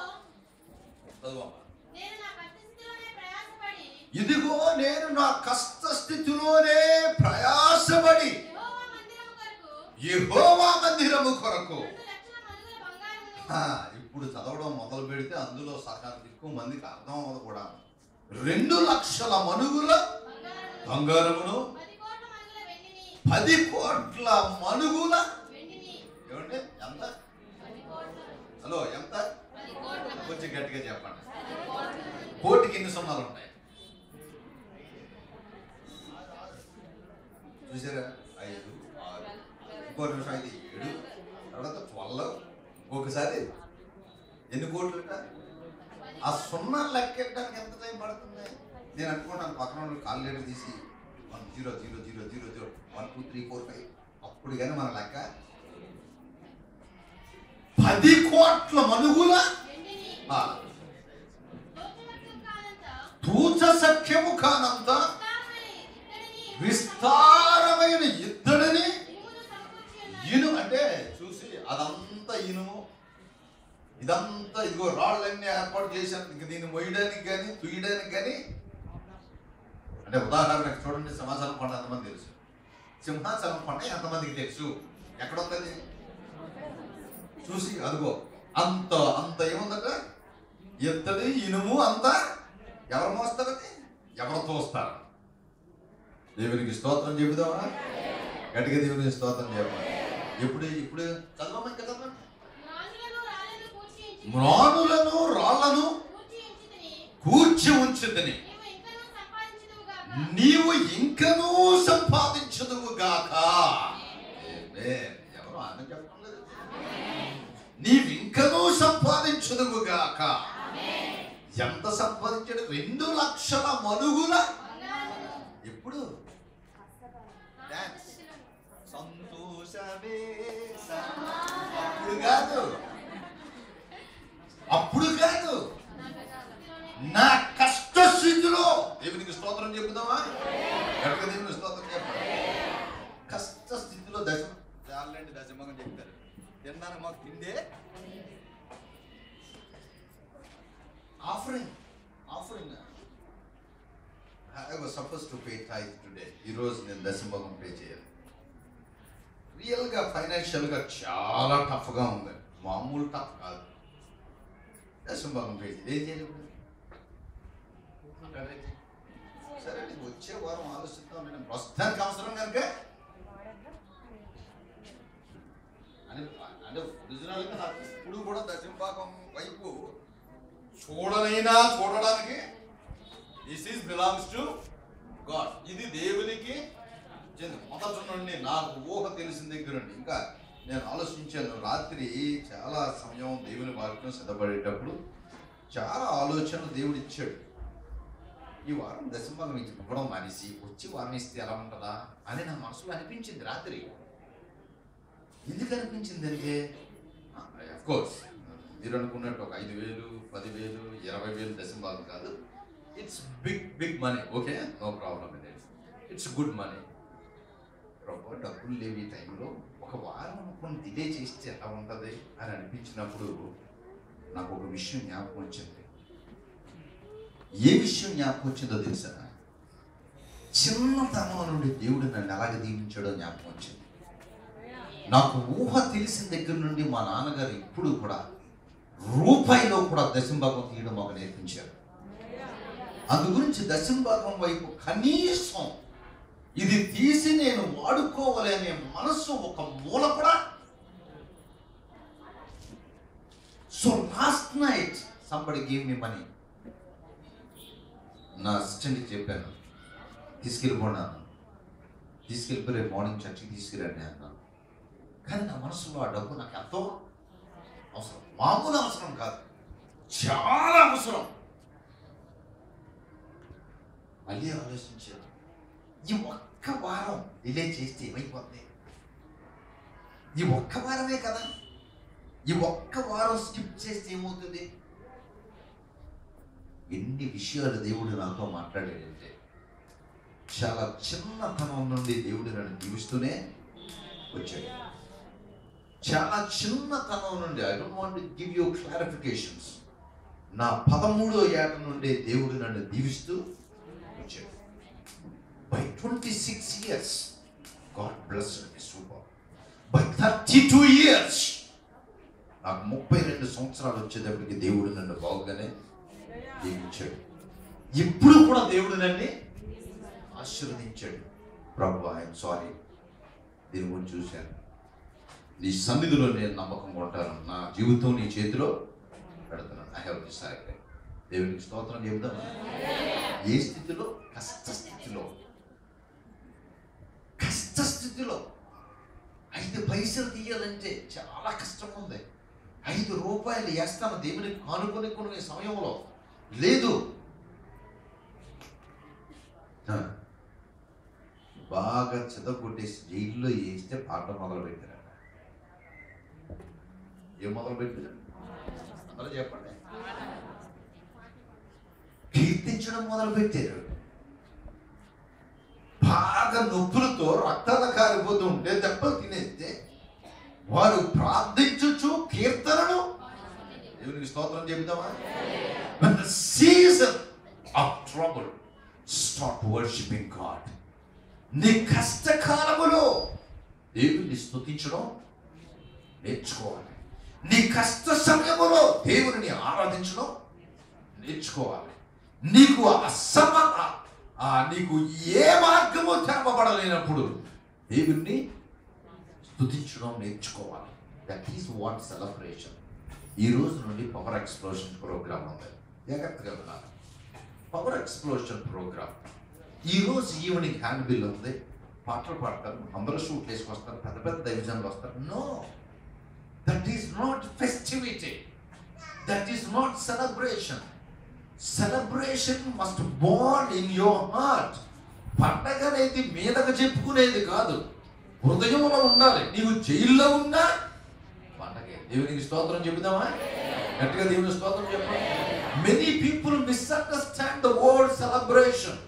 నేను నా పరిస్థితిలోనే ప్రయాసపడి ఇదిగో నేను నా కష్ట స్థితిలోనే ప్రయాసపడి యెహోవా మందిరము కొరకు యెహోవా మందిరము కొరకు రెండు లక్షల మనుగుల బంగారమును ఆ, ఇప్పుడు చదవడం మొదలు పెడితే అందులో సగానికి ఎక్కువ మందికి అర్థం అవ్వదు కూడా రెండు లక్షల మనుగుల బంగారమును బంగారమును పది కోట్ల మనుగుల పది కోట్ల మనుగుల వెండిని ఏమండి ఎంత పది కోట్ల హలో ఎంత పది కోట్ల కొంచెం గట్టిగా చెప్పండి పది కోట్ల కోటికి ఎన్ని సున్నాలు ఉంటాయి చూసారా ఐదు ఆరు ఇంకో నిమిషం అయితే ఏడు తర్వాత ట్వెల్వ్ ఇంకొకసారి ఎన్ని కోట్లు అంట? ఆ సున్నా లెక్కెట్టడానికి ఎంత టైం పడుతుంది నేను అనుకున్నాను పక్కన వాళ్ళు కాల్ తీసి one zero zero zero zero zero one two three four five అప్పుడు కానీ మన లెక్క పది కోట్ల మనుగుల వెండిని ఆ, దోచవచ్చును కానంత తూచ సఖ్యము కానంత విస్తారమైన ఇత్తడిని విస్తారమైన ఇత్తడిని ఇనుమును సమకూర్చి ఉన్నాడు. ఇనుము అంటే చూసి అదంతా ఇనుము ఇదంతా ఇదిగో రాళ్ళన్నీ ఏర్పాటు చేశాను ఇంక దీన్ని మొయ్యడానికి కానీ తుయ్యడానికి కానీ అంటే ఉదాహరణకు చూడండి సింహాచలం కొండ ఎంతమంది తెలుసు సింహాచలం కొండ ఎంతమందికి తెలుసు ఎక్కడ ఉందని చూసి అదిగో అంత అంత ఏముందట ఎత్తడి ఇనుము అంతా ఎవరు మోస్తారని ఎవరు తోస్తారు దేవునికి స్తోత్రం చెబుదామా గట్టిగా దేవునికి స్తోత్రం చెప్పాలి ఎప్పుడు ఇప్పుడు చదవమా ఇంకా చదవండి మ్రానులను రాళ్ళను కూర్చి ఎంచి- మ్రానులను రాళ్లను కూర్చి ఎంచితిని. కూర్చి ఉంచుదని నీవు ఇంకనూ సంపాదించుదువుగాక. నీవు ఇంకనూ సంపాదించదువు గాక ఎవరు ఆమె చెప్పడం లేదు నీవు ఇంకనూ సంపాదించదువు గాక ఎంత సంపాదించాడు రెండు లక్షల మనుగుల బంగారమును ఎప్పుడు నా పరిస్థితిలో సంతోషమే అప్పుడు కాదు అప్పుడు కాదు నా పరిస్థితిలోనే నా కష్ట స్థితిలో దేవునికి స్తోత్రం చెబుదామా గట్టిగా దేవునికి స్తోత్రం చెప్పాలి కష్ట స్థితిలో దశ చాలండి దశమగం చెప్తారు తిన్నాను మాకు తిండే offering offering I was suppose to pay tithe today ఈరోజు నేను దశమగం పే చేయాలి రియల్గా ఫైనాన్షియల్గా చాలా టఫ్గా ఉంది మామూలు టఫ్ కాదు దశమగం పే చేయాలి ఏం చేయాలి ఇప్పుడు? సరే నీకు వచ్చే వారం ఆలోచిస్తాం నేను ప్రస్తుతానికి అవసరం కనుక అని అంటే ఒరిజినల్గా నాకు ఇప్పుడు కూడా దశంపాకం వైపు చూడనైనా చూడడానికి this is belongs to God ఇది దేవునికి చెంది మొదటి నుండి నాకు ఊహ తెలిసిన దగ్గర నుండి ఇంకా నేను ఆలోచించాను రాత్రి చాలా సమయం దేవుని వాక్యం సిద్ధపడేటప్పుడు చాలా ఆలోచనలు దేవుడు ఇచ్చాడు ఈ వారం దశంభాగం ఇది ఇవ్వడం మానేసి వచ్చి వారం ఇస్తే ఎలా ఉంటుందా అని నా మనసులో అనిపించింది రాత్రి ఎందుకు అనిపించిందంటే కోర్స్ మీరు అనుకున్నట్టు ఒక ఐదు వేలు పదివేలు ఇరవై వేలు దశంభాగం కాదు it's big big money okay no problem it it's good money ప్రభు డబ్బులు లేవి ఈ టైంలో ఒక వారం అనుకుని డిలే చేస్తే ఎలా ఉంటుంది అని అనిపించినప్పుడు నాకు ఒక విషయం జ్ఞాపకం వచ్చింది ఏ విషయం జ్ఞాపకం వచ్చిందో తెలుసా చిన్నతనం నుండి దేవుడు నన్ను ఎలాగ దీవించాడో జ్ఞాపకం వచ్చింది నాకు ఊహ తెలిసిన దగ్గర నుండి మా నాన్నగారు ఇప్పుడు కూడా రూపాయిలో కూడా దశంభాగం తీయడం మాకు నేర్పించారు అందు గురించి దశంభాగం వైపు కనీసం ఇది తీసి నేను వాడుకోవాలి అనే మనసు ఒక మూల కూడా so last night somebody gave me money నా అసిస్టెంట్కి చెప్పాను తీసుకెళ్ళిపోన్నాను తీసుకెళ్ళిపోయి రేపు మార్నింగ్ చర్చికి తీసుకెళ్ళండి అన్నాను కానీ నా మనసులో ఆ డబ్బు నాకు ఎంతో అవసరం మామూలు అవసరం కాదు చాలా అవసరం మళ్ళీ ఆలోచించాను ఈ ఒక్క వారం డిలే చేస్తే ఏమైపోతుంది ఈ ఒక్క వారమే కదా ఈ ఒక్క వారం స్కిప్ చేస్తే ఏమవుతుంది ఎన్ని విషయాలు దేవుడు నాతో మాట్లాడాడంటే చాలా చిన్నతనం నుండి దేవుడు నన్ను దీవిస్తూనే వచ్చాడు చాలా చిన్నతనం నుండి I don't want give you clarifications నా పదమూడో ఏట నుండి దేవుడు నన్ను దీవిస్తూ వచ్చాడు by twenty six years God bless me super by thirty two years నాకు ముప్పై రెండు సంవత్సరాలు వచ్చేటప్పటికి దేవుడు నన్ను బాగుగానే దీవించాడు ఇప్పుడు కూడా దేవుడు నన్ను ఆశీర్వదించాడు ప్రభు ఐఎమ్ సారీ దీని గురించి చూశాను నీ సన్నిధిలో నేను నమ్మకంగా ఉంటాను నా జీవితం నీ చేతిలో పెడుతున్నాను ఐ హ్యావ్ డిసైడెడ్ దేవునికి స్తోత్రం చెబుదాం ఏ స్థితిలో కష్ట స్థితిలో కష్ట స్థితిలో ఐదు పైసలు తీయాలంటే చాలా కష్టం ఉంది ఐదు రూపాయలు వేస్తాను దేవునికి కానుకొని కొనే సమయంలో లేదు ఆ. బాగా చెదగొట్టేసి జైల్లో వేస్తే పాట మొదలు పెట్టారు ఏం మొదలు పెట్టారు అందరూ చెప్పండి కీర్తించడం మొదలు పెట్టారు బాగా నొప్పులతో రక్తాల కారిపోతూ ఉంటే దెబ్బలు తినేస్తే వారు ప్రార్థించుచు కీర్తనను దేవునికి స్తోత్రం చెబుతామా When the season of trouble, start worshiping God. నీ కష్టకాలములో దేవుని స్తుతించడం నేర్చుకోవాలి నీ కష్ట సమయములో దేవుని ఆరాధించడం నేర్చుకోవాలి నీకు అసమ ఆ నీకు ఏ మార్గము తెరవబడలేనప్పుడు దేవుణ్ణి స్తుతించడం నేర్చుకోవాలి దట్ ఈస్ వాట్ సెలబ్రేషన్ ఈ రోజు నుండి పవర్ ఎక్స్ప్లోషన్ ప్రోగ్రామ్ ఉంది జాగ్రత్తగా వినాలి పవర్ ఎక్స్ప్లోషన్ ప్రోగ్రామ్ ఈ రోజు ఈవినింగ్ హ్యాండ్ బిల్ ఉంది పాటలు పాడతారు అందరూ షూట్ వేసుకొస్తారు పెద్ద పెద్ద దైవజన్లు వస్తారు no that is not festivity that is not celebration celebration must born in your heart పండగ అనేది మీదకు చెప్పుకునేది కాదు హృదయంలో ఉండాలి నీవు జైల్లో ఉన్నా పండగే దేవునికి స్తోత్రం చెబుదామా గట్టిగా దేవుని స్తోత్రం చెప్పండి many people misunderstand the word celebration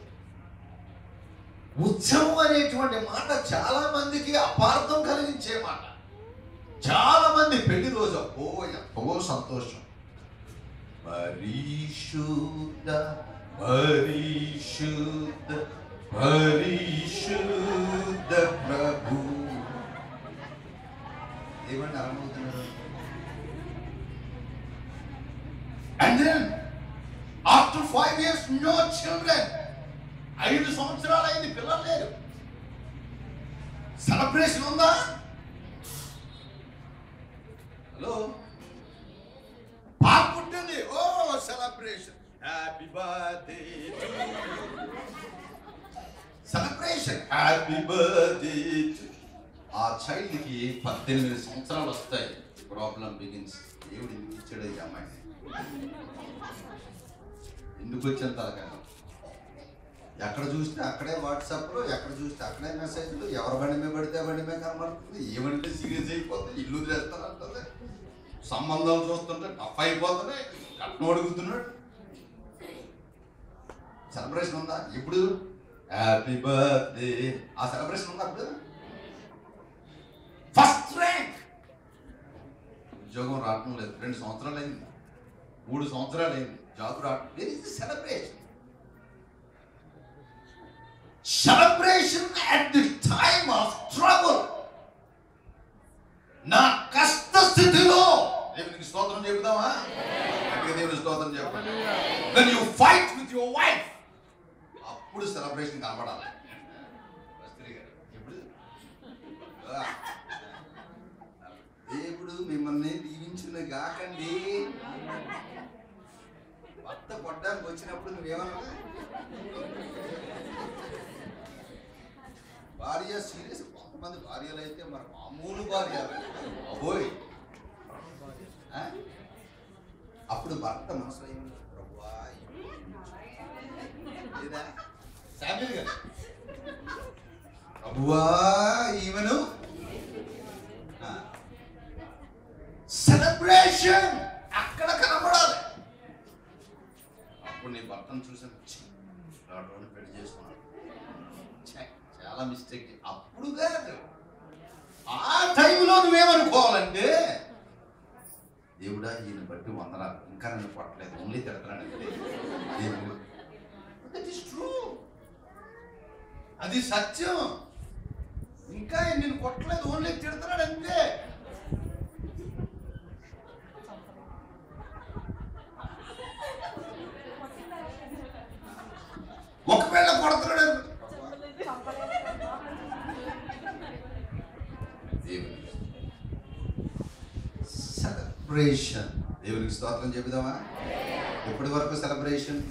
ఉత్సవం అనేటువంటి మాట చాలా మందికి అపార్థం కలిగించే మాట చాలా మంది పెళ్లి రోజు అబ్బో ఎంతో సంతోషం పరిశుద్ధ పరిశుద్ధ పరిశుద్ధ ప్రభు ఏమంటే అర్థమవుతున్నారు and then after five years no children ఐదు సంవత్సరాలు అయింది పిల్లలు లేరు సెలబ్రేషన్ ఉందా హలో పాప పుట్టింది oh celebration happy birthday celebration happy birthday ఆ చైల్డ్కి పద్దెనిమిది సంవత్సరాలు వస్తాయి ప్రాబ్లం బిగిన్స్ దేవుడు ఎందుకు ఇచ్చాడు ఈ అమ్మాయిని ఎందుకు వచ్చిన తలకాయ ఎక్కడ చూస్తే అక్కడే వాట్సాప్లో ఎక్కడ చూస్తే అక్కడే మెసేజ్లు ఎవరి బండి మీద పడితే ఆ బండి మీద కనబడుతుంది ఏమంటే సీరియస్ అయిపోతుంది ఇల్లు చేస్తానంటుంది సంబంధాలు చూస్తుంటే టఫ్ అయిపోతున్నాయి కట్నం అడుగుతున్నాడు సెలబ్రేషన్ ఉందా ఇప్పుడు హ్యాపీ బర్త్డే ఆ సెలబ్రేషన్ ఉందా అప్పుడు ఫస్ట్ ర్యాంక్ ఉద్యోగం రావటం లేదు రెండు సంవత్సరాలు అయింది మూడు సంవత్సరాలు అయింది జాబ్ రావటం where is the celebration celebration at the time of trouble నా కష్ట స్థితిలో దేవునికి స్తోత్రం చెబుదామా గట్టిగా దేవునికి స్తోత్రం చెప్పండి when you fight with your wife అప్పుడు సెలబ్రేషన్ కనపడాలి కస్తూరి గారు, ఎప్పుడు ఆ. దేవుడు మిమ్మల్ని దీవించును గాకండి భర్త కొట్టడానికి వచ్చినప్పుడు నువ్వేమన్నా భార్య సీరియస్ కొంతమంది భార్యలు అయితే మరి మామూలు భార్య అబోయ్ ఆ? అప్పుడు భర్త మనసులో ఏముంది? ప్రభువా, లేదా శామ్యుల్ గారు ప్రభువా ఈమెను సెలబ్రేషన్ అక్కడ కనపడాలి అప్పుడు నీ భర్తను చూసాను ఛీ, రాడోని పెళ్లి చేసుకున్నాడు ఛే, చాలా మిస్టేక్ అప్పుడు కాదు ఆ టైంలో నువ్వేమనుకోవాలంటే దేవుడా ఈయన బట్టి వందనాలు ఇంకా నన్ను కొట్టలేదు ఓన్లీ తిడతాను దేవుడు దట్ ఈస్ ట్రూ అది సత్యం ఇంకా నేను కొట్టలేదు ఓన్లీ తిడుతున్నాడు అంతే ఒకవేళ కొడుతున్నాడు సెలబ్రేషన్ దేవునికి స్తోత్రం చెబుదామా ఎప్పటి వరకు సెలబ్రేషన్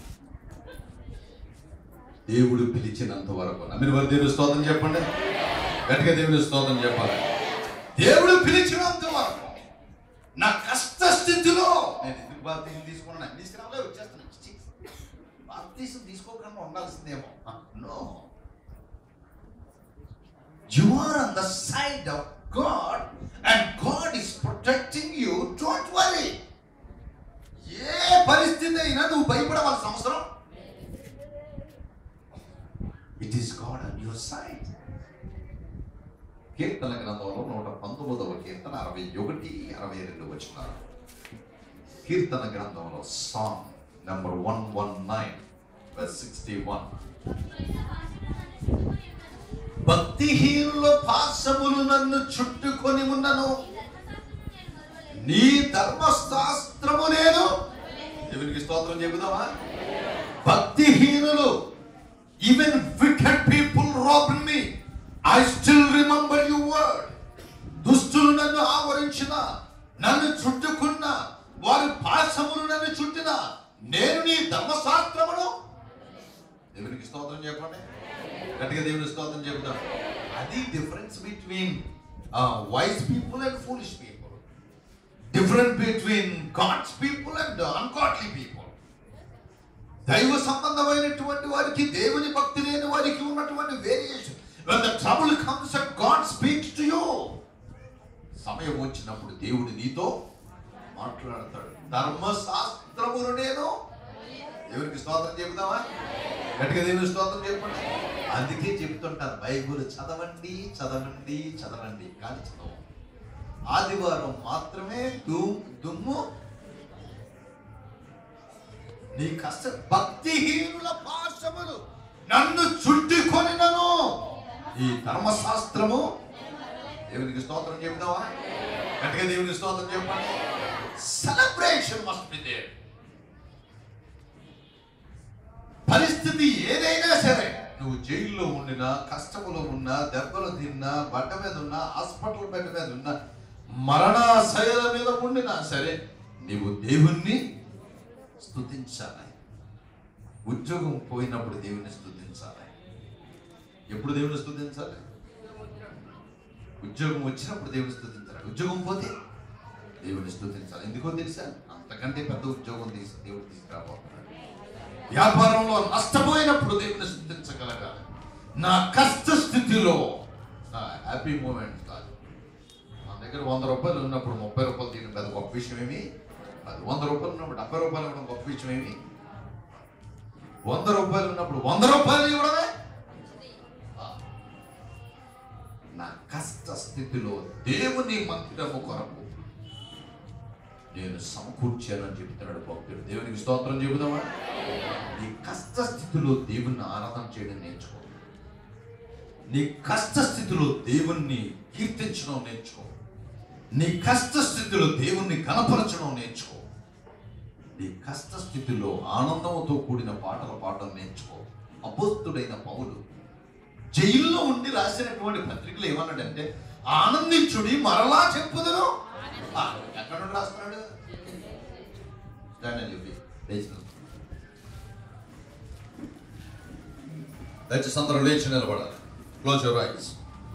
దేవుడు పిలిచినంత వరకు నమ్మిన వారు దేవుని స్తోత్రం చెప్పండి గట్టిగా దేవుని స్తోత్రం చెప్పాలి దేవుడు పిలిచినంత వరకు నా కష్ట స్థితిలో నేను ఎందుకు బాప్తీసం తీసుకున్నాను అన్ని స్థిరాలే వచ్చేస్తున్నాను బాప్తీసం తీసుకోకుండా ఉండాల్సిందేమో no you are on the side of God and God is protecting you don't worry ఏ పరిస్థితి అయినా నువ్వు భయపడవలసిన అవసరం it is God on your side కీర్తన గ్రంథంలో నూట పంతొమ్మిదవ కీర్తన అరవై ఒకటి అరవై రెండు వచ్చినారు కీర్తన గ్రంథంలో song number one one nine sixty one భక్తిహీనుల పాశములు నన్ను చుట్టుకొని ఉన్నను నీ ధర్మశాస్త్రము నేను దేవునికి స్తోత్రం చెబుదామా భక్తిహీనులు even wicked people rob me I still remember you word దుష్టులు నన్ను ఆవరించిన నన్ను చుట్టుకున్న వారి పాశములు నన్ను చుట్టిన నేను నీ ధర్మశాస్త్రమును దేవునికి స్తోత్రం చెప్పండి గట్టిగా దేవుని స్తోత్రం చెప్తాం అది difference between wise people and foolish people different between God's people and ungodly people దైవ సంబంధమైనటువంటి వారికి దేవుని భక్తి లేని వారికి ఉన్నటువంటి variation when the trouble comes and God speaks to you సమయం వచ్చినప్పుడు దేవుడు నీతో మాట్లాడతాడు ధర్మశాస్త్రమును నేను దేవునికి స్తోత్రం చెబుదామా గట్టిగా దేవుని స్తోత్రం చెప్పండి అందుకే చెప్తుంటారు బైబుల్ చదవండి చదవండి చదవండి కానీ చదవం ఆదివారం మాత్రమే దు దుమ్ము నీ కష్ట భక్తిహీనుల పాశములు నన్ను చుట్టుకొనినను ఈ ధర్మశాస్త్రము దేవునికి స్తోత్రం చెబుదావా గట్టిగా దేవునికి స్తోత్రం చెప్పండి సెలబ్రేషన్ మస్ట్ బి దేర్ పరిస్థితి ఏదైనా సరే నువ్వు జైల్లో ఉండినా కష్టములో ఉన్నా దెబ్బలు తిన్నా బట్ట మీద ఉన్నా హాస్పిటల్ బెడ్ మీద ఉన్నా మరణాశయాల మీద ఉండినా సరే నీవు దేవుణ్ణి స్తుతించాలి ఉద్యోగం పోయినప్పుడు దేవుని స్తుతించాలి ఎప్పుడు దేవుని స్థుతించాలి ఉద్యోగం వచ్చినప్పుడు దేవుని స్థుతించాలి ఉద్యోగం పోతే దేవుని స్థుతించాలి ఎందుకో తెలుసా అంతకంటే పెద్ద ఉద్యోగం తీసి దేవుడు తీసుకురాబోతున్నాడు వ్యాపారంలో నష్టపోయినప్పుడు దేవుని స్థుతించగలగాలి నా కష్ట స్థితిలో నా హ్యాపీ మూమెంట్ కాదు మన దగ్గర వంద రూపాయలు ఉన్నప్పుడు ముప్పై రూపాయలు తీయడం పెద్ద గొప్ప విషయం ఏమి అది వంద రూపాయలు ఉన్నప్పుడు డెబ్బై రూపాయలు ఇవ్వడం గొప్ప విషయం ఏమి వంద రూపాయలు ఉన్నప్పుడు వంద రూపాయలు ఇవ్వడమే ఆ. నా కష్ట స్థితిలో దేవుని మందిరము కొరకు నేను సమకూర్చానని చెప్తున్నాడు భక్తుడు దేవునికి స్తోత్రం చెబుదామా నీ కష్ట స్థితిలో దేవుణ్ణి ఆరాధన చేయడం నేర్చుకో నీ కష్ట స్థితిలో దేవుణ్ణి కీర్తించడం నేర్చుకో నీ కష్ట స్థితిలో దేవుణ్ణి కనపరచడం నేర్చుకో నీ కష్ట స్థితిలో ఆనందంతో కూడిన పాటలు పాడడం నేర్చుకో అపోస్తుడైన పౌలు జైల్లో ఉండి రాసినటువంటి పత్రికలు ఏమన్నాడంటే ఆనందించుడి మరలా చెప్పుదును ఆ, ఎక్కడ నుండి రాస్తున్నాడు Stand and you be. లేచి నిలబడు. దయచేసి అందరూ లేచి నిలబడాలి close your eyes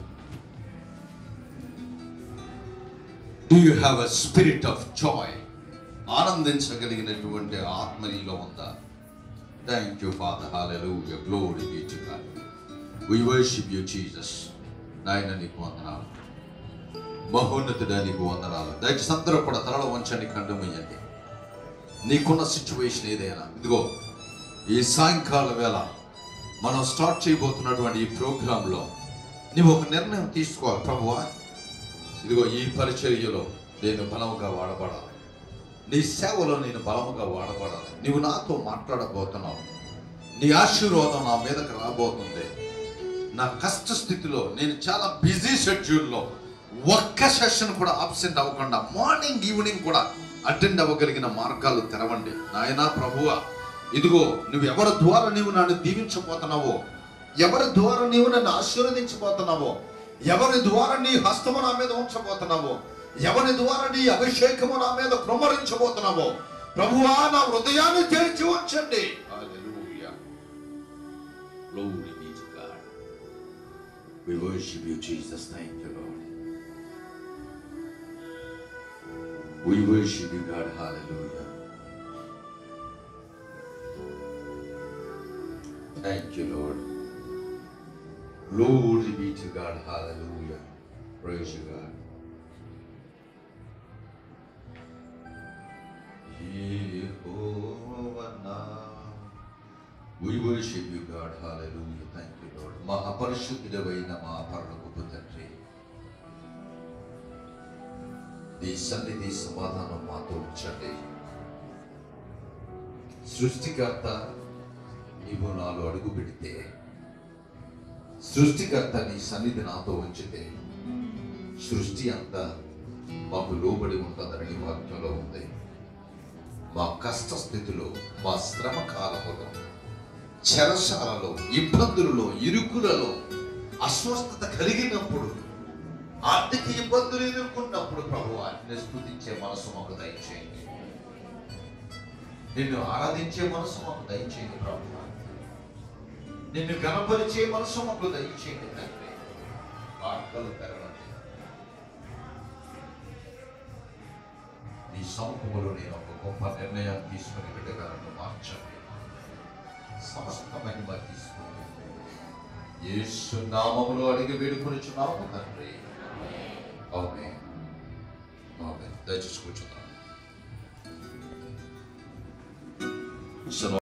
do you have a spirit of joy ఆనందించగలిగినటువంటి ఆత్మ నీలో ఉందా thank you father hallelujah glory be to God we worship you Jesus నాయన నీకు వందనాలు మహోన్నతుడా నీకు వందనాలు దయచేసి అందరూ కూడా తలలో వంచండి కండమయ్యండి నీకున్న సిచ్యువేషన్ ఏదైనా ఇదిగో ఈ సాయంకాల వేళ మనం స్టార్ట్ చేయబోతున్నటువంటి ఈ ప్రోగ్రాంలో నీవు ఒక నిర్ణయం తీసుకోవాలి ప్రభువా ఇదిగో ఈ పరిచర్యలో నేను బలముగా వాడబడాలి నీ సేవలో నేను బలముగా వాడబడాలి నీవు నాతో మాట్లాడబోతున్నావు నీ ఆశీర్వాదం నా మీదకి రాబోతుంది నా కష్ట స్థితిలో నేను చాలా బిజీ షెడ్యూల్లో ఒక్క సెషన్ కూడా ఆబ్సెంట్ అవ్వకుండా మార్నింగ్ ఈవినింగ్ కూడా అటెండ్ అవ్వగలిగిన మార్గాలు తెరవండి నాయనా ప్రభువా ఇదిగో నువ్వు ఎవరి ద్వారా నీవు నన్ను దీవించబోతున్నావో ఎవరి ద్వారా నీవు నన్ను ఆశీర్వదించబోతున్నావో ఎవరి ద్వారా నీ హస్తము నా మీద ఉంచబోతున్నావో ఎవరి ద్వారా నీ అభిషేకము నా మీద ప్రమరించబోతున్నావో ప్రభువా నా హృదయాన్ని తెరిచి ఉంచండి Hallelujah. Glory be to God. We worship you, Jesus. Thank you, Lord. We worship you, God. Hallelujah. Thank you, Lord. Glory be to God. Hallelujah. Praise you, God. Yehovah now. We worship you, God. Hallelujah. Thank you, Lord. మా అపరిశుద్ధుడవైన మా పరలోకపు తండ్రి నీ సన్నిధి సమాధానం మాతో ఉంచండి సృష్టికర్త నీవు నాలో అడుగు పెడితే సృష్టికర్త నీ సన్నిధి నాతో ఉంచితే సృష్టి అంతా మాకు లోబడి ఉంటుందని నీ వాక్యంలో ఉంది మా కష్ట స్థితిలో మా శ్రమ కాలములో చెరసాలలో ఇబ్బందులలో ఇరుకులలో అస్వస్థత కలిగినప్పుడు ఆర్థిక ఇబ్బందులు ఎదుర్కొన్నప్పుడు ప్రభు నిన్ను స్థుతించే మనసు మాకు దయచేయండి నిన్ను ఆరాధించే మనసు మాకు దయచేయండి ప్రభు నిన్ను గణపరిచే మనసు మాకు దయచేయండి తండ్రి మార్గాలు తెరవండి నీ సముఖములో నేను ఒక గొప్ప నిర్ణయం తీసుకుని బిడ్డగాలను మార్చండి సమస్త మహిమ తీసుకుని యేసు నామములో అడిగి వేడుకొనిచున్నాము తండ్రి అవునే అవునే దయచేసి కూర్చున్నాను